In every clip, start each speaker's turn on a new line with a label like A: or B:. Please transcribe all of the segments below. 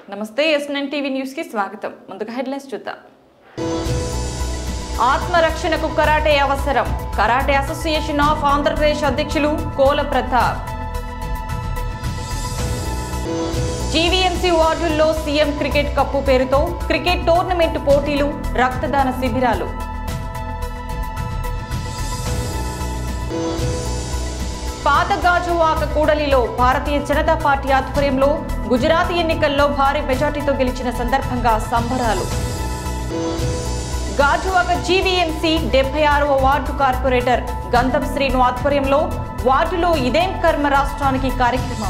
A: నమస్తే yes nine TV news కి స్వాగతం ముందుగా హెడ్లైన్స్ చూద్దాం ఆత్మరక్షణకు కరాటే అవసరం కరాటే అసోసియేషన్ ఆఫ్ ఆంధ్రప్రదేశ్ అధ్యక్షులు కోల ప్రతాప్ జీవీఎంసీ వార్డుల్లో సీఎం క్రికెట్ కప్పు పేరుతో క్రికెట్ టోర్నమెంట్ పోటీలు రక్తదాన శిబిరాలు పాత గాజువాక కూడలిలో భారతీయ జనతా పార్టీ ఆధ్వర్యంలో గుజరాత్ ఎన్నికల్లో భారీ మెజార్టీతో గెలిచిన సందర్భంగా సంబరాలు గాజువాక జీవీఎంసీ డెబ్బై ఆరవ వార్డు కార్పొరేటర్ గంధం శ్రీను ఆధ్వర్యంలో వార్డులో ఇదేం కర్మ రాష్ట్రానికి కార్యక్రమం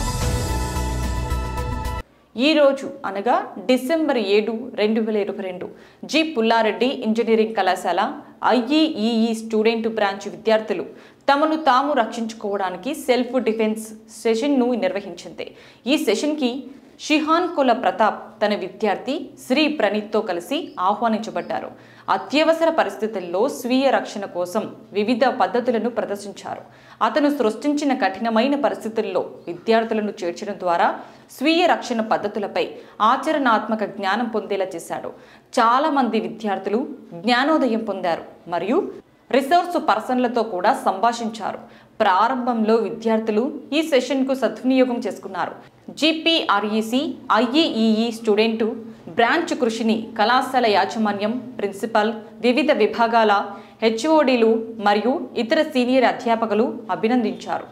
A: ఈ రోజు అనగా డిసెంబర్ ఏడు రెండు వేల ఇరవై రెండు జి పుల్లారెడ్డి ఇంజనీరింగ్ కళాశాల ఐఈఈఈ స్టూడెంట్ బ్రాంచ్ విద్యార్థులు తమను తాము రక్షించుకోవడానికి సెల్ఫ్ డిఫెన్స్ సెషన్ను నిర్వహించింది ఈ సెషన్కి షిహాన్ కుల ప్రతాప్ తన విద్యార్థి శ్రీ ప్రణీత్తో కలిసి ఆహ్వానించబడ్డారు అత్యవసర పరిస్థితుల్లో స్వీయ రక్షణ కోసం వివిధ పద్ధతులను ప్రదర్శించారు అతను సృష్టించిన కఠినమైన పరిస్థితుల్లో విద్యార్థులను చేర్చడం ద్వారా స్వీయ రక్షణ పద్ధతులపై ఆచరణాత్మక జ్ఞానం పొందేలా చేశాడు చాలా మంది విద్యార్థులు జ్ఞానోదయం పొందారు మరియు రిసోర్స్ పర్సన్లతో కూడా సంభాషించారు ప్రారంభంలో విద్యార్థులు ఈ సెషన్కు సద్వినియోగం చేసుకున్నారు జిపిఆర్ఈసి ఐఈఈఈ స్టూడెంటు బ్రాంచ్ కృషిని కళాశాల యాజమాన్యం ప్రిన్సిపల్ వివిధ విభాగాల హెచ్ఓడీలు మరియు ఇతర సీనియర్ అధ్యాపకులు అభినందించారు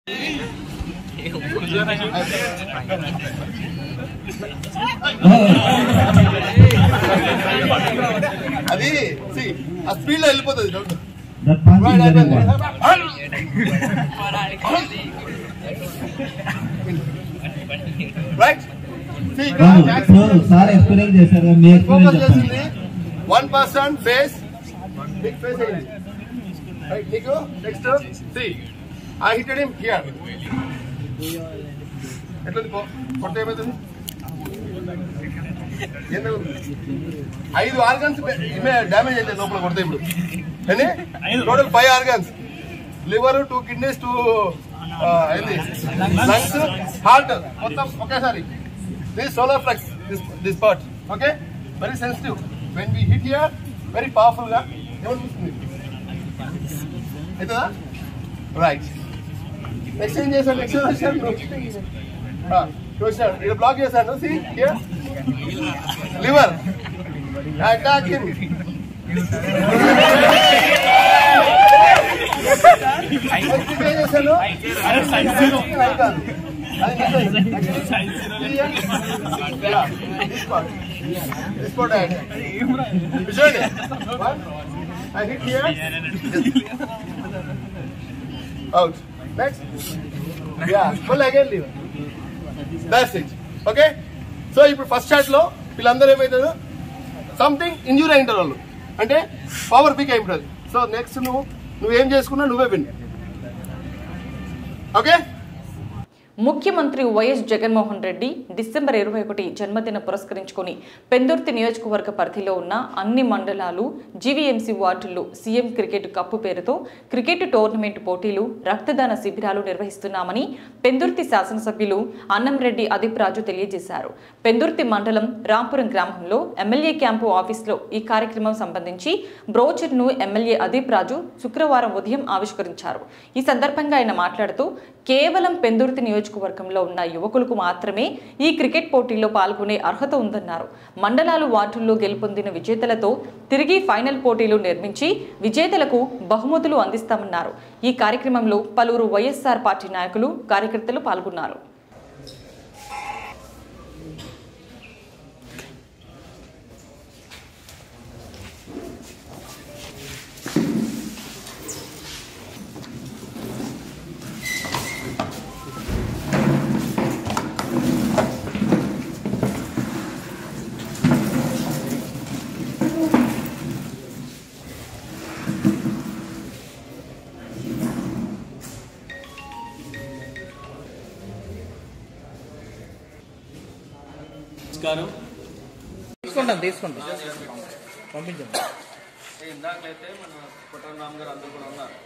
B: అది see, ఆ స్పీడ్ లో వెళ్ళిపోతుంది
C: That punch is very good.
B: Right
C: కాదు, ఇప్పుడు సార్ ఎక్స్ప్లెయిన్ చేశారు కదా, మీ ఎక్స్ప్లెయిన్
B: ఫోకస్
C: చెప్పండి
B: చేసింది one person face big face అయింది రైట్ నీకు next see I hitted him here ఎట్లుంది పో కొడితే ఏమవుతుంది ఎందుకు ఐదు ఆర్గన్స్ డ్యామేజ్ అయితే లోపల కొడితే ఇప్పుడు ఎన్ని total five organs liver two kidneys two ఏంది లంగ్స్ హార్ట్ మొత్తం ఒకేసారి this solar flex this this part okay very sensitive when we hit here very powerful గా ఏమనిపిస్తుంది అవుతుందా రైట్ నెక్స్ట్ ఏం చేశాను నెక్స్ట్ వచ్చాను చూసాను ఇక్కడ బ్లాక్ చేశాను see here liver attack him ఏం చేశాను అది కాదు అది చూడండి I hit here. Out. Next. Yeah. Full again lever. That's it. Okay. So ఇప్పుడు ఫస్ట్ షాట్ లో వీళ్ళందరూ ఏమవుతారు సంథింగ్ ఇంజూరీ అయింటారు వాళ్ళు అంటే పవర్ పీక్ అయిపోతుంది సో నెక్స్ట్ నువ్వు నువ్వేం చేసుకున్నా నువ్వే విన్ ఓకే
A: ముఖ్యమంత్రి వైఎస్ జగన్మోహన్ రెడ్డి డిసెంబర్ ఇరవై ఒకటి జన్మదిన పురస్కరించుకొని పెందుర్తి నియోజకవర్గ పరిధిలో ఉన్న అన్ని మండలాలు జీవీఎంసీ వార్డుల్లో సీఎం క్రికెట్ కప్పు పేరుతో క్రికెట్ టోర్నమెంట్ పోటీలు రక్తదాన శిబిరాలు నిర్వహిస్తున్నామని పెందుర్తి శాసనసభ్యులు అన్నంరెడ్డి అదీప్ రాజు తెలియజేశారు పెందుర్తి మండలం రాంపురం గ్రామంలో ఎమ్మెల్యే క్యాంపు ఆఫీస్లో ఈ కార్యక్రమం సంబంధించి బ్రోచర్ను ఎమ్మెల్యే అదీప్ రాజు శుక్రవారం ఉదయం ఆవిష్కరించారు ఈ సందర్భంగా ఆయన మాట్లాడుతూ కేవలం పెందుర్తి నియోజకవర్గంలో ఉన్న యువకులకు మాత్రమే ఈ క్రికెట్ పోటీల్లో పాల్గొనే అర్హత ఉందన్నారు మండలాలు వార్డుల్లో గెలుపొందిన విజేతలతో తిరిగి ఫైనల్ పోటీలు నిర్మించి విజేతలకు బహుమతులు అందిస్తామన్నారు ఈ కార్యక్రమంలో పలువురు వైఎస్ఆర్ పార్టీ నాయకులు కార్యకర్తలు పాల్గొన్నారు
D: నమస్కారం
E: తీసుకుంటాం తీసుకుంటాం పంపించండి
D: ఇందాకైతే మన కుటుంబ రామ్ గారు అందరూ కూడా ఉన్నారు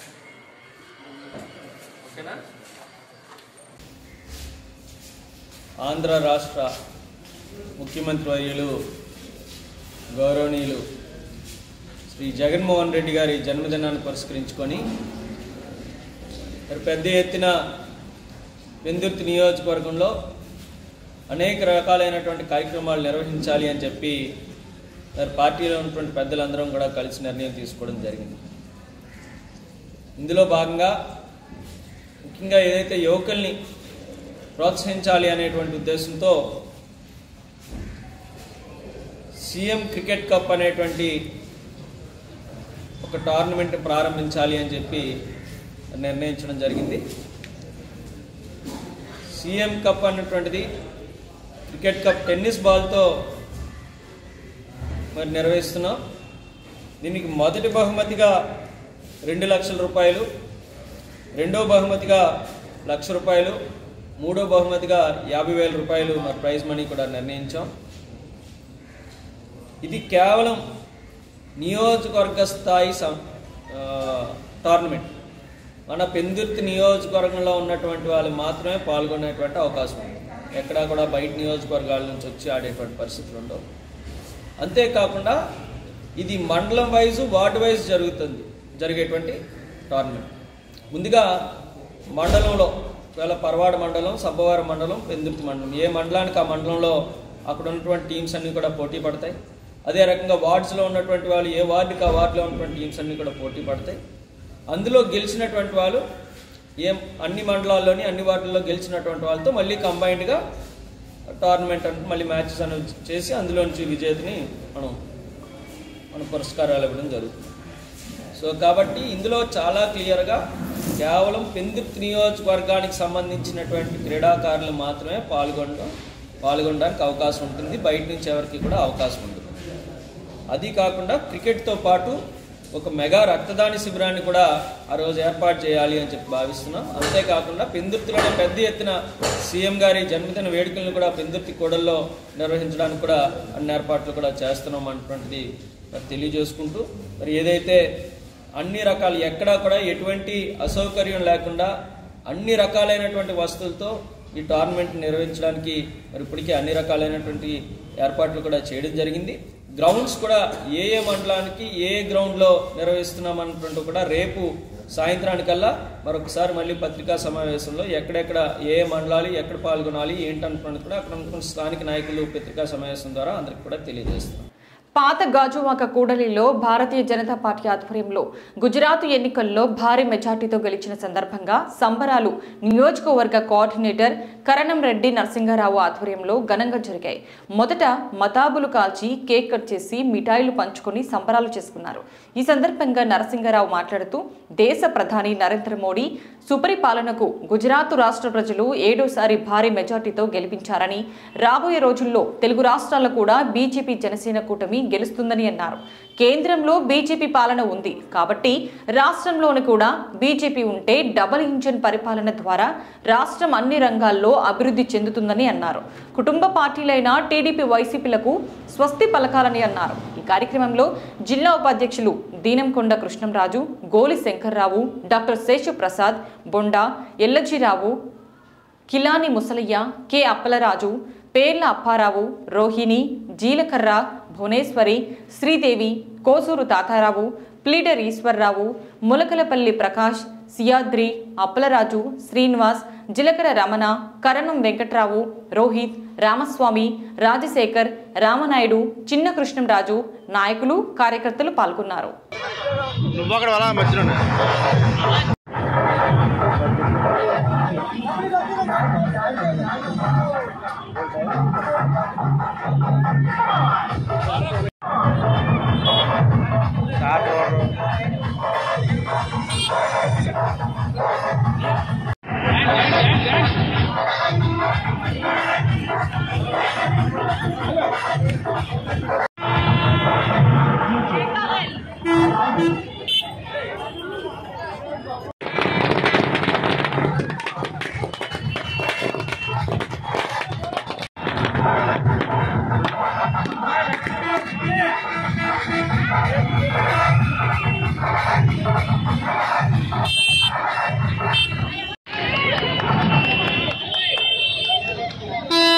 D: ఓకేనా ఆంధ్ర రాష్ట్ర ముఖ్యమంత్రి వర్యులు గౌరవనీయులు శ్రీ జగన్మోహన్ రెడ్డి గారి జన్మదినాన్ని పురస్కరించుకొని మరి పెద్ద ఎత్తున పెందుర్తి నియోజకవర్గంలో అనేక రకాలైనటువంటి కార్యక్రమాలు నిర్వహించాలి అని చెప్పి మరి పార్టీలో ఉన్నటువంటి పెద్దలందరం కూడా కలిసి నిర్ణయం తీసుకోవడం జరిగింది ఇందులో భాగంగా ముఖ్యంగా ఏదైతే యువకుల్ని ప్రోత్సహించాలి అనేటువంటి ఉద్దేశంతో సీఎం క్రికెట్ కప్ అనేటువంటి ఒక టోర్నమెంట్ ప్రారంభించాలి అని చెప్పి నిర్ణయించడం జరిగింది సీఎం కప్ అన్నటువంటిది క్రికెట్ కప్ టెన్నిస్ బాల్తో మరి నిర్వహిస్తున్నాం దీనికి మొదటి బహుమతిగా రెండు లక్షల రూపాయలు రెండో బహుమతిగా లక్ష రూపాయలు మూడో బహుమతిగా యాభై వేల రూపాయలు మరి ప్రైజ్ మనీ కూడా నిర్ణయించాం ఇది కేవలం నియోజకవర్గ స్థాయి సం- ఆ, టోర్నమెంట్ మన పెందుర్తి నియోజకవర్గంలో ఉన్నటువంటి వాళ్ళు మాత్రమే పాల్గొనేటువంటి అవకాశం ఉంది ఎక్కడా కూడా బయట నియోజకవర్గాల నుంచి వచ్చి ఆడేటువంటి పరిస్థితులు ఉండవు అంతేకాకుండా ఇది మండలం వైజ్ వార్డు వైజ్ జరుగుతుంది జరిగేటువంటి టోర్నమెంట్ ముందుగా మండలంలో ఒకవేళ పరవాడ మండలం సబ్బవారం మండలం పెందుర్తి మండలం ఏ మండలానికి ఆ మండలంలో అక్కడ ఉన్నటువంటి టీమ్స్ అన్నీ కూడా పోటీ పడతాయి అదే రకంగా వార్డ్స్లో ఉన్నటువంటి వాళ్ళు ఏ వార్డుకి ఆ వార్డులో ఉన్నటువంటి టీమ్స్ అన్నీ కూడా పోటీ పడతాయి అందులో గెలిచినటువంటి వాళ్ళు ఏ అన్ని మండలాల్లోని అన్ని వార్డుల్లో గెలిచినటువంటి వాళ్ళతో మళ్ళీ కంబైన్డ్గా టోర్నమెంట్ అంటే మళ్ళీ మ్యాచెస్ అనేవి చేసి అందులో నుంచి విజేతని మనం మన పురస్కారాలు ఇవ్వడం జరుగుతుంది సో కాబట్టి ఇందులో చాలా క్లియర్గా కేవలం పెందుర్తి నియోజకవర్గానికి సంబంధించినటువంటి క్రీడాకారులు మాత్రమే పాల్గొనడం పాల్గొనడానికి అవకాశం ఉంటుంది బయట నుంచి ఎవరికి కూడా అవకాశం ఉంటుంది అది కాకుండా క్రికెట్తో పాటు ఒక మెగా రక్తదాన శిబిరాన్ని కూడా ఆ రోజు ఏర్పాటు చేయాలి అని చెప్పి భావిస్తున్నాం అంతేకాకుండా పెందుర్తిలోనే పెద్ద ఎత్తున సీఎం గారి జన్మదిన వేడుకలను కూడా పెందుర్తి కూడల్లో నిర్వహించడానికి కూడా అన్ని ఏర్పాట్లు కూడా చేస్తున్నాం అన్నటువంటిది మరి తెలియజేసుకుంటూ మరి ఏదైతే అన్ని రకాలు ఎక్కడా కూడా ఎటువంటి అసౌకర్యం లేకుండా అన్ని రకాలైనటువంటి వస్తువులతో ఈ టోర్నమెంట్ నిర్వహించడానికి మరి ఇప్పటికే అన్ని రకాలైనటువంటి ఏర్పాట్లు కూడా చేయడం జరిగింది గ్రౌండ్స్ కూడా ఏ ఏ మండలానికి ఏ ఏ గ్రౌండ్లో నిర్వహిస్తున్నాం అన్నటువంటి కూడా రేపు సాయంత్రానికల్లా మరొకసారి మళ్ళీ పత్రికా సమావేశంలో ఎక్కడెక్కడ ఏ ఏ మండలాలు ఎక్కడ పాల్గొనాలి ఏంటన్నటువంటి కూడా అక్కడ ఉన్నటువంటి స్థానిక నాయకులు పత్రికా సమావేశం ద్వారా అందరికి కూడా తెలియజేస్తున్నాం
A: పాత గాజువాక కూడలిలో భారతీయ జనతా పార్టీ ఆధ్వర్యంలో గుజరాత్ ఎన్నికల్లో భారీ మెజార్టీతో గెలిచిన సందర్భంగా సంబరాలు నియోజకవర్గ కోఆర్డినేటర్ కరణం రెడ్డి నరసింగారావు ఆధ్వర్యంలో ఘనంగా జరిగాయి మొదట మతాబులు కాల్చి కేక్ కట్ చేసి మిఠాయిలు పంచుకొని సంబరాలు చేసుకున్నారు ఈ సందర్భంగా నరసింగారావు మాట్లాడుతూ దేశ ప్రధాని నరేంద్ర మోడీ సుపరిపాలనకు గుజరాత్ రాష్ట్ర ప్రజలు ఏడోసారి భారీ మెజార్టీతో గెలిపించారని రాబోయే రోజుల్లో తెలుగు రాష్ట్రాల్లో కూడా బీజేపీ జనసేన కూటమి గెలుస్తుందని అన్నారు కేంద్రంలో బీజేపీ పాలన ఉంది కాబట్టి రాష్ట్రంలోని కూడా బీజేపీ ఉంటే డబుల్ ఇంజన్ పరిపాలన ద్వారా రాష్ట్రం అన్ని రంగాల్లో అభివృద్ధి చెందుతుందని అన్నారు కుటుంబ పార్టీలైన టీడీపీ వైసీపీలకు స్వస్తి పలకాలని అన్నారు ఈ కార్యక్రమంలో జిల్లా ఉపాధ్యక్షులు Deenamkonda Krishnamraju Goli Shankarrao doctor Seshuprasad Bonda Ellajirao Kilani Musalaiah K Appalaraju Perla Apparao Rohini Jeelakarra Bhuvaneswari Sridevi Kosuru Tatarao pleader Eswarrao Mulakalapalli Prakash Siyadri Appalaraju Srinivas Jilakara Ramana కరణం వెంకట్రావు రోహిత్ రామస్వామి రాజశేఖర్ రామనాయుడు చిన్న కృష్ణంరాజు నాయకులు కార్యకర్తలు పాల్గొన్నారు
F: Thank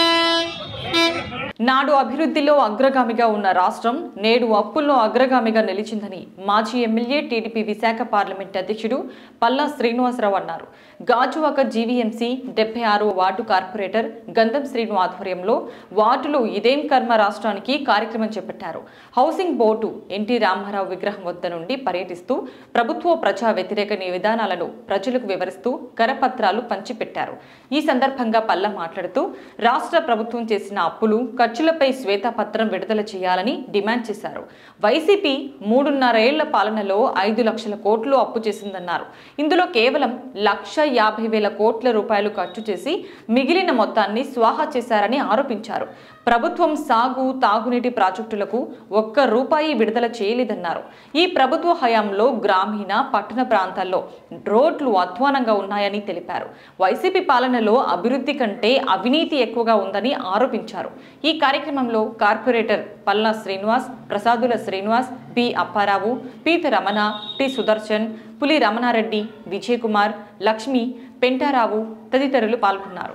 A: నాడు అభివృద్ధిలో అగ్రగామిగా ఉన్న రాష్ట్రం నేడు అప్పుల్లో అగ్రగామిగా నిలిచిందని మాజీ ఎమ్మెల్యే టీడీపీ విశాఖ పార్లమెంట్ అధ్యక్షుడు పల్లా శ్రీనివాసరావు అన్నారు గాజువాక జీవీఎంసీ డెబ్బై ఆరో వార్డు కార్పొరేటర్ గంధం శ్రీను ఆధ్వర్యంలో వార్డులో ఇదేం కర్మ రాష్ట్రానికి కార్యక్రమం చేపట్టారు హౌసింగ్ బోర్డు ఎన్టీ రామారావు విగ్రహం వద్ద నుండి పర్యటిస్తూ ప్రభుత్వ ప్రజా వ్యతిరేక విధానాలను ప్రజలకు వివరిస్తూ కరపత్రాలు పంచిపెట్టారు ఈ సందర్భంగా పల్లా మాట్లాడుతూ రాష్ట్ర ప్రభుత్వం చేసిన అప్పులు ఖర్చులపై శ్వేతపత్రం విడుదల చేయాలని డిమాండ్ చేశారు వైసీపీ మూడున్నరేళ్ల పాలనలో ఐదు లక్షల కోట్లు అప్పు చేసిందన్నారు ఇందులో కేవలం లక్ష యాభై వేల కోట్ల రూపాయలు ఖర్చు చేసి మిగిలిన మొత్తాన్ని స్వాహా చేశారని ఆరోపించారు ప్రభుత్వం సాగు తాగునీటి ప్రాజెక్టులకు ఒక్క రూపాయి విడుదల చేయలేదన్నారు ఈ ప్రభుత్వ హయాంలో గ్రామీణ పట్టణ ప్రాంతాల్లో రోడ్లు అధ్వానంగా ఉన్నాయని తెలిపారు వైసీపీ పాలనలో అభివృద్ధి కంటే అవినీతి ఎక్కువగా ఉందని ఆరోపించారు ఈ కార్యక్రమంలో corporator Palla Srinivas Prasadula Srinivas P Apparao Peeta Ramana T Sudarshan పులి రమణారెడ్డి విజయ్ కుమార్ లక్ష్మి పెంటారావు తదితరులు పాల్గొన్నారు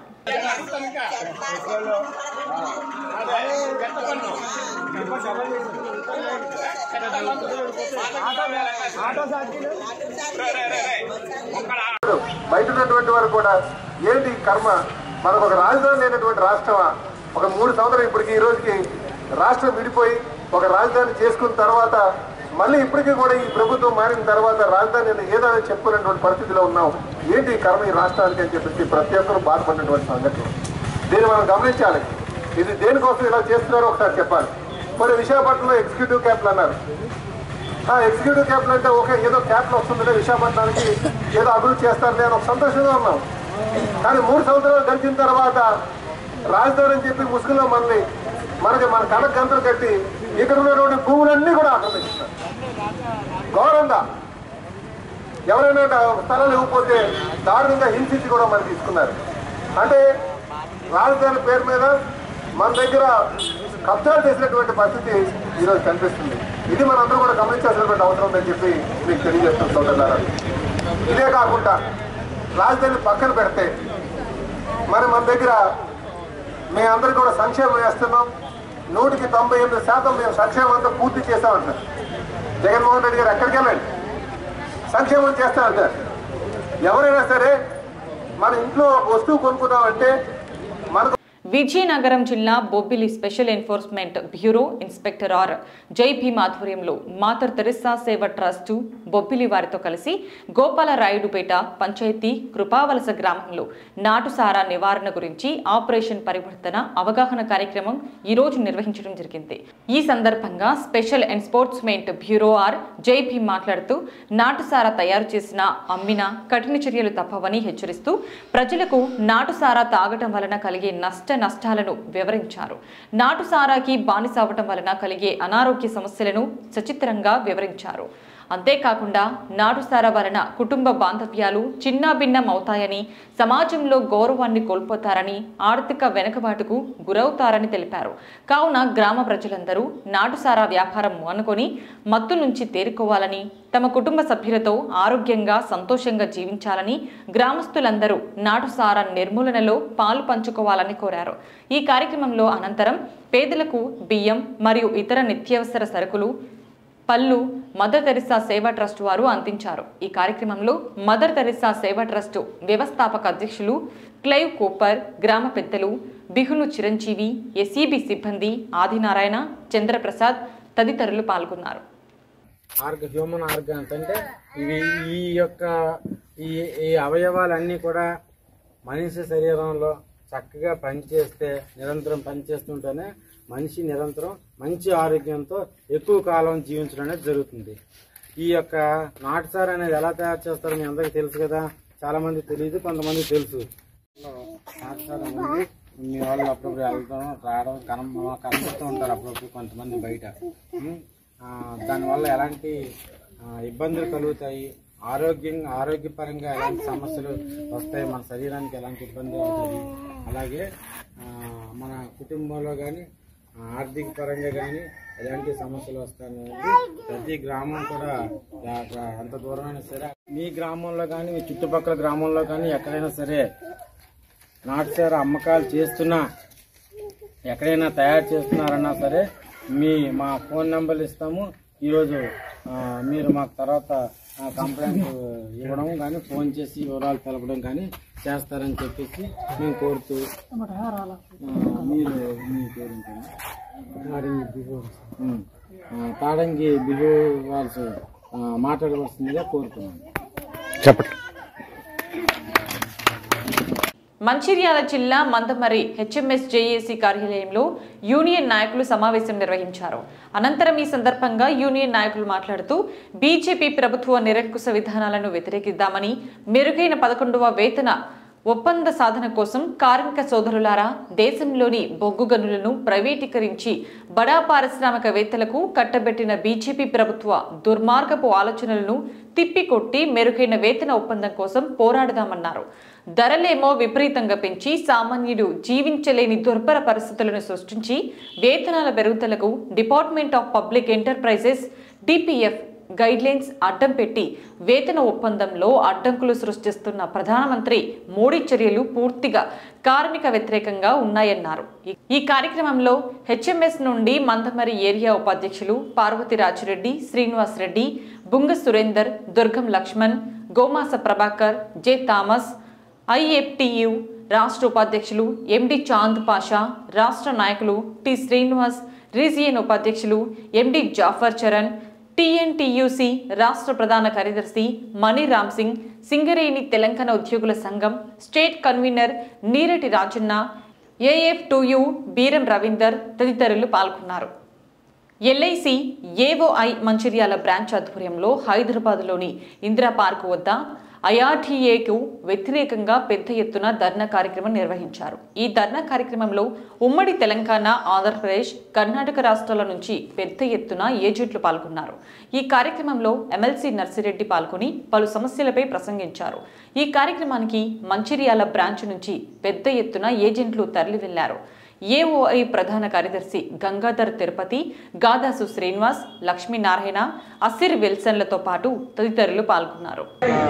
B: బయట ఉన్నటువంటి వారు కూడా ఏంటి ఈ కర్మ మనకు ఒక రాజధాని లేనటువంటి రాష్ట్రమా ఒక మూడు సంవత్సరాలు ఇప్పటికి ఈ రోజుకి రాష్ట్రం విడిపోయి ఒక రాజధాని చేసుకున్న తర్వాత మళ్ళీ ఇప్పటికీ కూడా ఈ ప్రభుత్వం మారిన తర్వాత రాజధాని అని ఏదో అని చెప్పుకునేటువంటి పరిస్థితిలో ఉన్నాం ఏంటి ఈ కర్మ ఈ రాష్ట్రానికి అని చెప్పేసి ప్రతి ఒక్కరు బాధపడినటువంటి సంఘటన దీన్ని మనం గమనించాలి ఇది దేనికోసం ఇలా చేస్తున్నారో ఒకసారి చెప్పాలి మరి విశాఖపట్నంలో ఎగ్జిక్యూటివ్ క్యాప్లు అన్నారు ఆ ఎగ్జిక్యూటివ్ క్యాపిటల్ అంటే ఓకే ఏదో క్యాపిటల్ వస్తుందంటే విశాఖపట్నానికి ఏదో అభివృద్ధి చేస్తారని అని ఒక సంతోషంగా ఉన్నాం కానీ మూడు సంవత్సరాలు గడిచిన తర్వాత రాజధాని అని చెప్పి ముసుగులో మనల్ని మనకి మన కళ్ళకు గంతలు కట్టి ఇక్కడ ఉన్నటువంటి భూములన్నీ కూడా ఆక్రమిస్తారు గౌరవంగా ఎవరైనా స్థలాలు ఇవ్వకపోతే దారుణంగా హింసించి కూడా మనం తీసుకున్నారు అంటే రాజధాని పేరు మీద మన దగ్గర కబ్జాలు చేసినటువంటి పరిస్థితి ఈరోజు కనిపిస్తుంది ఇది మనందరూ కూడా గమనించాల్సినటువంటి అవసరం ఉందని చెప్పి మీకు తెలియజేస్తుంది సోదరులారా ఇదే కాకుండా రాజధాని పక్కన పెడితే మరి మన దగ్గర మేమందరం కూడా సంక్షేమం వేస్తున్నాం నూటికి తొంభై ఎనిమిది శాతం మేము సంక్షేమం అంతా పూర్తి చేస్తామంటారు జగన్మోహన్ రెడ్డి గారు ఎక్కడికి వెళ్ళండి సంక్షేమం చేస్తామంటారు ఎవరైనా సరే మన ఇంట్లో ఒక వస్తువు కొనుక్కుందామంటే మనకు
A: విజయనగరం జిల్లా Bobbili special enforcement bureau inspector R Jai Bhim ఆధ్వర్యంలో Mother Teresa Seva trust Bobbili వారితో కలిసి గోపాలరాయుడుపేట పంచాయతీ కృపావలస గ్రామంలో నాటుసారా నివారణ గురించి ఆపరేషన్ పరివర్తన అవగాహన కార్యక్రమం ఈ రోజు నిర్వహించడం జరిగింది ఈ సందర్భంగా special enforcement bureau are Jai Bhim మాట్లాడుతూ నాటుసారా తయారు చేసిన అమ్మిన కఠిన చర్యలు తప్పవని హెచ్చరిస్తూ ప్రజలకు నాటుసారా తాగటం వలన కలిగే నష్ట నష్టాలను వివరించారు నాటుసారాకి బానిస అవ్వటం వలన కలిగే అనారోగ్య సమస్యలను సచిత్రంగా వివరించారు అంతేకాకుండా నాటుసారా వలన కుటుంబ బాంధవ్యాలు చిన్నాభిన్నం అవుతాయని సమాజంలో గౌరవాన్ని కోల్పోతారని ఆర్థిక వెనుకబాటుకు గురవుతారని తెలిపారు కావున గ్రామ ప్రజలందరూ నాటుసారా వ్యాపారం అనుకొని మత్తు నుంచి తేరుకోవాలని తమ కుటుంబ సభ్యులతో ఆరోగ్యంగా సంతోషంగా జీవించాలని గ్రామస్తులందరూ నాటుసారా నిర్మూలనలో పాలు పంచుకోవాలని కోరారు ఈ కార్యక్రమంలో అనంతరం పేదలకు బియ్యం మరియు ఇతర నిత్యావసర సరుకులు పళ్ళు మదర్ తెరిసా సేవా ట్రస్ట్ వారు అందించారు ఈ కార్యక్రమంలో మదర్ తెరిసా సేవా ట్రస్ట్ వ్యవస్థాపక అధ్యక్షులు క్లైవ్ కూపర్ గ్రామ పెద్దలు బిహును చిరంజీవి ఎస్ఈబి సిబ్బంది ఆదినారాయణ చంద్రప్రసాద్ తదితరులు పాల్గొన్నారు
F: ఆర్గ హ్యూమన్ ఆర్గాన్స్ అంటే ఇవి ఈ యొక్క ఈ ఈ అవయవాలన్నీ కూడా మనిషి శరీరంలో చక్కగా పనిచేస్తే నిరంతరం పనిచేస్తుంటేనే మనిషి నిరంతరం మంచి ఆరోగ్యంతో ఎక్కువ కాలం జీవించడం అనేది జరుగుతుంది ఈ యొక్క నాటుసార్ అనేది ఎలా తయారు చేస్తారో మీ అందరికీ తెలుసు కదా చాలా మంది తెలియదు కొంతమంది తెలుసు నాటుసార్ అనేది మీ వాళ్ళు అప్పుడప్పుడు వెళ్తాం రావడం కనబ కనబడుతూ ఉంటారు అప్పుడప్పుడు కొంతమంది బయట ఉం? ఆ, దానివల్ల ఎలాంటి ఆ, ఇబ్బందులు కలుగుతాయి ఆరోగ్యం ఆరోగ్యపరంగా ఎలాంటి సమస్యలు వస్తాయి మన శరీరానికి ఎలాంటి ఇబ్బంది అవుతుంది అలాగే ఆ, మన కుటుంబంలో కానీ ఆర్థిక పరంగా కానీ ఎలాంటి సమస్యలు వస్తాయనేది ప్రతి గ్రామం కూడా ఆ- ఆ ఎంత దూరమైనా సరే మీ గ్రామంలో కానీ మీ చుట్టుపక్కల గ్రామంలో కానీ ఎక్కడైనా సరే నాటుసార అమ్మకాలు చేస్తున్నా ఎక్కడైనా తయారు చేస్తున్నారన్నా సరే మీ మా ఫోన్ నెంబర్లు ఇస్తాము ఈరోజు ఆ, మీరు మాకు తర్వాత ఆ, కంప్లైంట్ ఇవ్వడం కానీ ఫోన్ చేసి వివరాలు తెలపడం కానీ చేస్తారని చెప్పేసి మేము కోరుతూ ఆ, మీరు మీ పేరు ఏంటండి? ఉమ్. ఆ, తాడంగి బిహు వాల్స్ ఆ, మాట్లాడవలసిందిగా కోరుతున్నాను
A: మంచిర్యాల జిల్లా మందమరి హెచ్ఎంఎస్ జేఏసీ కార్యాలయంలో యూనియన్ నాయకులు సమావేశం నిర్వహించారు అనంతరం ఈ సందర్భంగా యూనియన్ నాయకులు మాట్లాడుతూ బీజేపీ ప్రభుత్వ నిరంకుశ విధానాలను వ్యతిరేకిద్దామని మెరుగైన పదకొండవ వేతన ఒప్పంద సాధన కోసం కార్మిక సోదరులారా దేశంలోని బొగ్గు గనులను ప్రైవేటీకరించి బడా పారిశ్రామికవేత్తలకు కట్టబెట్టిన బీజేపీ ప్రభుత్వ దుర్మార్గపు ఆలోచనలను తిప్పికొట్టి మెరుగైన వేతన ఒప్పందం కోసం పోరాడదామన్నారు ధరలేమో విపరీతంగా పెంచి సామాన్యుడు జీవించలేని దుర్భర పరిస్థితులను సృష్టించి వేతనాల పెరుగుదలకు department of public enterprises DPF guidelines అడ్డం పెట్టి వేతన ఒప్పందంలో అడ్డంకులు సృష్టిస్తున్న ప్రధానమంత్రి మోడీ చర్యలు పూర్తిగా కార్మిక వ్యతిరేకంగా ఉన్నాయన్నారు ఈ- ఈ కార్యక్రమంలో హెచ్ఎంఎస్ నుండి మందమరి ఏరియా ఉపాధ్యక్షులు Parvathi Rajireddy Srinivas Reddy Bunga Surender Durgam Laxman Gomasa Prabhakar J Thomas IFTU రాష్ట్ర ఉపాధ్యక్షులు ఎండి చాంద్ పాషా రాష్ట్ర నాయకులు టి శ్రీనివాస్ రీజియన్ ఉపాధ్యక్షులు ఎండి జాఫర్ చరణ్ టిఎన్టీయూసి రాష్ట్ర ప్రధాన కార్యదర్శి మణి రామ్ సింగ్ సింగరేణి తెలంగాణ ఉద్యోగుల సంఘం state convener Nerati Rajanna AF TU Beeram Ravinder తదితరులు పాల్గొన్నారు ఎల్ఐసి ఏఓఐ మంచిర్యాల బ్రాంచ్ ఆధ్వర్యంలో హైదరాబాద్లోని ఇందిరా పార్క్ వద్ద ఐఆర్టీఏకు వ్యతిరేకంగా పెద్ద ఎత్తున ధర్నా కార్యక్రమం నిర్వహించారు ఈ ధర్నా కార్యక్రమంలో ఉమ్మడి తెలంగాణ ఆంధ్రప్రదేశ్ కర్ణాటక రాష్ట్రాల నుంచి పెద్ద ఎత్తున ఏజెంట్లు పాల్గొన్నారు ఈ కార్యక్రమంలో ఎమ్మెల్సీ నర్సిరెడ్డి పాల్గొని పలు సమస్యలపై ప్రసంగించారు ఈ కార్యక్రమానికి మంచిర్యాల బ్రాంచ్ నుంచి పెద్ద ఎత్తున ఏజెంట్లు తరలి వెళ్లారు ఏఓఐ ప్రధాన కార్యదర్శి గంగాధర్ తిరుపతి గాదాసు శ్రీనివాస్ లక్ష్మీనారాయణ అసిర్ విల్సన్లతో పాటు తదితరులు పాల్గొన్నారు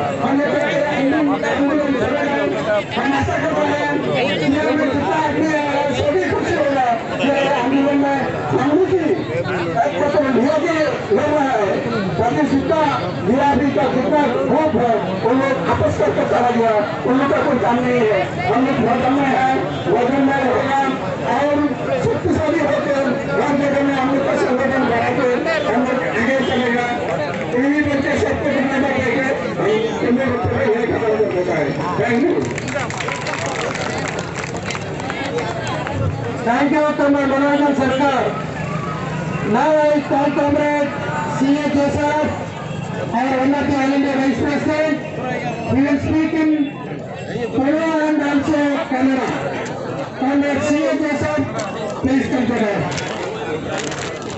G: जितना वीआईपी का जितना ग्रुप है वो लोग आपस करके चला गया उन लोग का कोई काम नहीं है हम लोग वजन में है वजन में रहेगा और शक्तिशाली होकर हर जगह में हम लोग का संगठन बढ़ा के हम लोग आगे चलेगा यही बच्चे सबको जिम्मेदार लेके इंडिया में यही खत्म होता है thank you thank you comrade Manoranjan Sarkar Now I call Comrade C.A. Joseph, our one of the All India Vice President. He will speak in Polo and also Kannada. Comrade C.A. Joseph, please come to the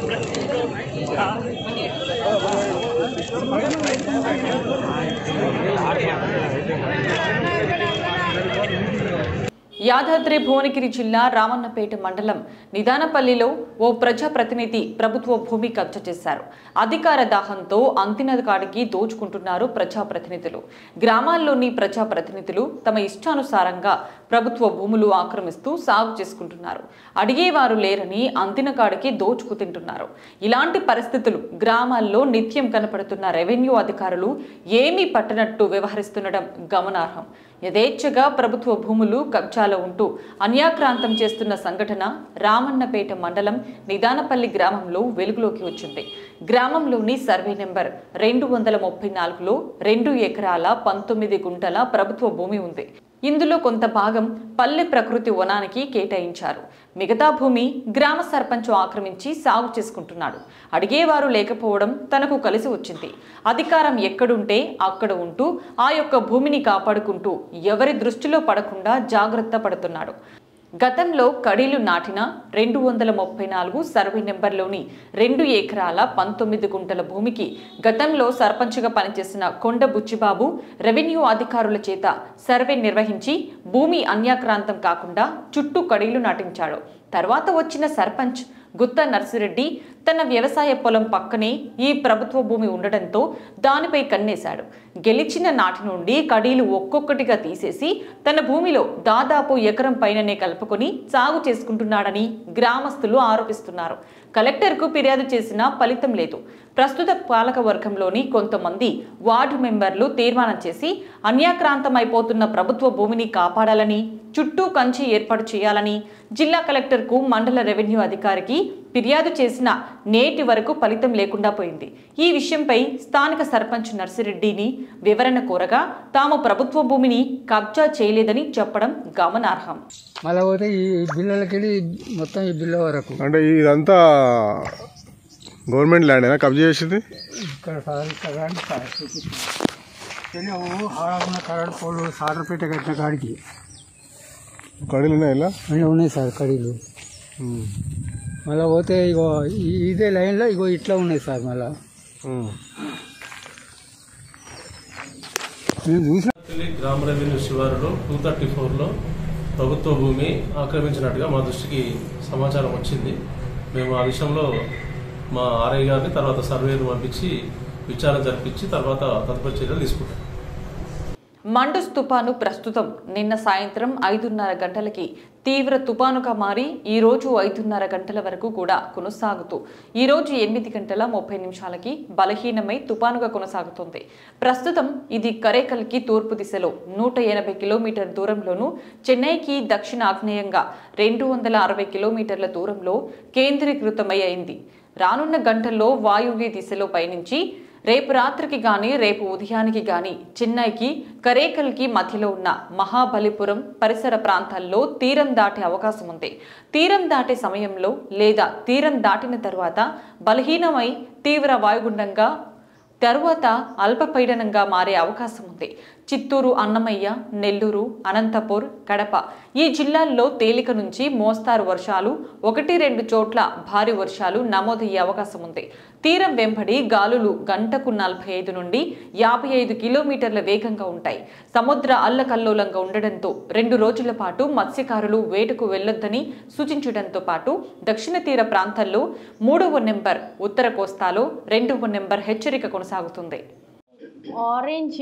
A: Yadadri Bhuvanagiri జిల్లా రామన్నపేట మండలం నిదానపల్లిలో ఓ ప్రజాప్రతినిధి ప్రభుత్వ భూమి కబ్జా చేశారు అధికార దాహంతో అంతిన కాడికి దోచుకుంటున్నారు ప్రజాప్రతినిధులు గ్రామాల్లోని ప్రజాప్రతినిధులు తమ ఇష్టానుసారంగా ప్రభుత్వ భూములు ఆక్రమిస్తూ సాగు చేసుకుంటున్నారు అడిగేవారు లేరని అంతిన కాడికి దోచుకు తింటున్నారు ఇలాంటి పరిస్థితులు గ్రామాల్లో నిత్యం కనపడుతున్న రెవెన్యూ అధికారులు ఏమీ పట్టనట్టు వ్యవహరిస్తుండడం గమనార్హం యథేచ్ఛగా ప్రభుత్వ భూములు కబ్జాలో ఉంటూ అన్యాక్రాంతం చేస్తున్న సంఘటన రామన్నపేట మండలం నిదానపల్లి గ్రామంలో వెలుగులోకి వచ్చింది గ్రామంలోని సర్వే నెంబర్ రెండు వందల ముప్పై నాలుగులో రెండు ఎకరాల పంతొమ్మిది గుంటల ప్రభుత్వ భూమి ఉంది ఇందులో కొంత భాగం పల్లె ప్రకృతి వనానికి కేటాయించారు మిగతా భూమి గ్రామ సర్పంచ్ ఆక్రమించి సాగు చేసుకుంటున్నాడు అడిగేవారు లేకపోవడం తనకు కలిసి వచ్చింది అధికారం ఎక్కడుంటే అక్కడ ఉంటూ ఆ యొక్క భూమిని కాపాడుకుంటూ ఎవరి దృష్టిలో పడకుండా జాగ్రత్త పడుతున్నాడు గతంలో కడీలు నాటిన రెండు వందల ముప్పై నాలుగు సర్వే నెంబర్లోని రెండు ఎకరాల పంతొమ్మిది గుంటల భూమికి గతంలో సర్పంచ్గా పనిచేసిన కొండ బుచ్చిబాబు రెవెన్యూ అధికారుల చేత సర్వే నిర్వహించి భూమి అన్యాక్రాంతం కాకుండా చుట్టూ కడీలు నాటించాడు తర్వాత వచ్చిన సర్పంచ్ గుత్త నర్సిరెడ్డి తన వ్యవసాయ పొలం పక్కనే ఈ ప్రభుత్వ భూమి ఉండడంతో దానిపై కన్నేశాడు గెలిచిన నాటి నుండి కడీలు ఒక్కొక్కటిగా తీసేసి తన భూమిలో దాదాపు ఎకరం పైననే కలుపుకొని సాగు చేసుకుంటున్నాడని గ్రామస్తులు ఆరోపిస్తున్నారు కలెక్టర్కు ఫిర్యాదు చేసినా ఫలితం లేదు ప్రస్తుత పాలక వర్గంలోని కొంతమంది వార్డు మెంబర్లు తీర్మానం చేసి అన్యాక్రాంతమైపోతున్న ప్రభుత్వ భూమిని కాపాడాలని చుట్టూ కంచి ఏర్పాటు చేయాలని జిల్లా కలెక్టర్కు మండల రెవెన్యూ అధికారికి ఫిర్యాదు చేసిన నేటి వరకు ఫలితం లేకుండా పోయింది ఈ విషయంపై స్థానిక సర్పంచ్ నర్సిరెడ్డిని వివరణ కోరగా తాము ప్రభుత్వ భూమిని కబ్జా చేయలేదని చెప్పడం గమనార్హం
H: మళ్ళీ పోతే ఈ బిల్లలకి వెళ్ళి మొత్తం ఈ బిల్ల వరకు
B: అంటే ఇదంతా గవర్నమెంట్ ల్యాండ్ కబ్జా చేసింది
H: ఇక్కడ సార్ ఇక్కడ రండి సార్ తెలియవు హాడకున్న కరెంట్ పోలు సాటర్పేట కట్టిన కాడికి
B: కడీలు ఉన్నాయి ఇలా
H: అన్నీ ఉన్నాయి సార్ కడీలు మళ్ళీ పోతే ఇగో ఈ- ఇదే లైన్లో ఇగో ఇట్లా ఉన్నాయి సార్ మళ్ళీ మేము చూసిన
I: ఢిల్లీ గ్రామ రెవెన్యూ శివారులో టూ థర్టీ ఫోర్లో ప్రభుత్వ భూమి ఆక్రమించినట్టుగా మా దృష్టికి సమాచారం వచ్చింది మేము ఆ విషయంలో మా ఆర్ఐ గారిని తర్వాత సర్వేను పంపించి విచారణ జరిపించి తర్వాత తదుపరి చర్యలు తీసుకుంటాం
A: మండుస్ తుపాను ప్రస్తుతం నిన్న సాయంత్రం ఐదున్నర గంటలకి తీవ్ర తుపానుగా మారి ఈ రోజు ఐదున్నర గంటల వరకు కూడా కొనసాగుతూ ఈ రోజు ఎనిమిది గంటల ముప్పై నిమిషాలకి బలహీనమై తుపానుగా కొనసాగుతుంది ప్రస్తుతం ఇది కరేకల్కి తూర్పు దిశలో నూట ఎనభై కిలోమీటర్ దూరంలోను చెన్నైకి దక్షిణ ఆగ్నేయంగా రెండు వందల అరవై కిలోమీటర్ల దూరంలో కేంద్రీకృతమై అయింది రానున్న గంటల్లో వాయువ్య దిశలో పయనించి రేపు రాత్రికి గాని రేపు ఉదయానికి గాని చెన్నైకి కరేకల్కి మధ్యలో ఉన్న మహాబలిపురం పరిసర ప్రాంతాల్లో తీరం దాటే అవకాశం ఉంది తీరం దాటే సమయంలో లేదా తీరం దాటిన తర్వాత బలహీనమై తీవ్ర వాయుగుండంగా తరువాత అల్పపీడనంగా మారే అవకాశం ఉంది చిత్తూరు అన్నమయ్య నెల్లూరు అనంతపూర్ కడప ఈ జిల్లాల్లో తేలిక నుంచి మోస్తారు వర్షాలు ఒకటి రెండు చోట్ల భారీ వర్షాలు నమోదయ్యే అవకాశం ఉంది తీరం వెంబడి గాలులు గంటకు నలభై ఐదు నుండి యాభై ఐదు కిలోమీటర్ల వేగంగా ఉంటాయి సముద్ర అల్లకల్లోలంగా ఉండడంతో రెండు రోజుల పాటు మత్స్యకారులు వేటకు వెళ్లొద్దని సూచించడంతో పాటు దక్షిణ తీర ప్రాంతాల్లో మూడవ నెంబర్ ఉత్తర కోస్తాలో రెండవ నెంబర్ హెచ్చరిక కొనసాగుతుంది
J: ఆరెంజ్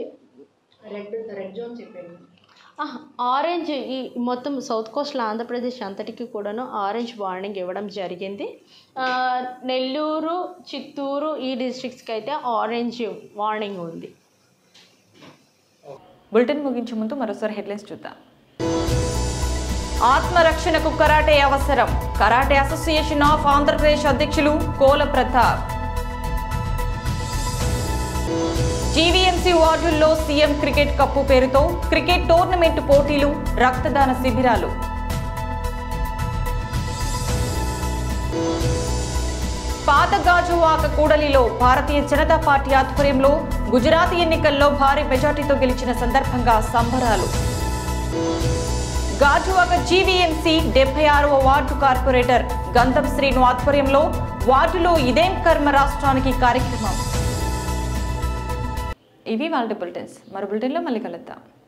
J: ఆహ్, ఆరెంజ్ ఈ మొత్తం సౌత్ కోస్ట్లో ఆంధ్రప్రదేశ్ అంతటికి కూడాను ఆరెంజ్ వార్నింగ్ ఇవ్వడం జరిగింది ఆ, నెల్లూరు చిత్తూరు ఈ డిస్ట్రిక్ట్స్కి అయితే ఆరెంజ్ వార్నింగ్ ఉంది
A: బులెటిన్ ముగించే ముందు మరోసారి హెడ్లైన్స్ చూద్దాం ఆత్మరక్షణకు కరాటే అవసరం కరాటే అసోసియేషన్ ఆఫ్ ఆంధ్రప్రదేశ్ అధ్యక్షులు కోల ప్రతాప్ జీవీఎంసీ వార్డుల్లో సీఎం క్రికెట్ కప్పు పేరుతో క్రికెట్ టోర్నమెంట్ పోటీలు రక్తదాన శిబిరాలు పాత గాజువాక కూడలిలో భారతీయ జనతా పార్టీ ఆధ్వర్యంలో గుజరాత్ ఎన్నికల్లో భారీ మెజార్టీతో గెలిచిన సందర్భంగా సంబరాలు గాజువాక జీవీఎంసీ డెబ్బై ఆరవ వార్డు కార్పొరేటర్ గంధం శ్రీను ఆధ్వర్యంలో వార్డులో ఇదేం కర్మ రాష్ట్రానికి కార్యక్రమం ఇవి వాళ్ళ బులెటిన్స్ మరో బులెటిన్లో మళ్ళీ కలుద్దాం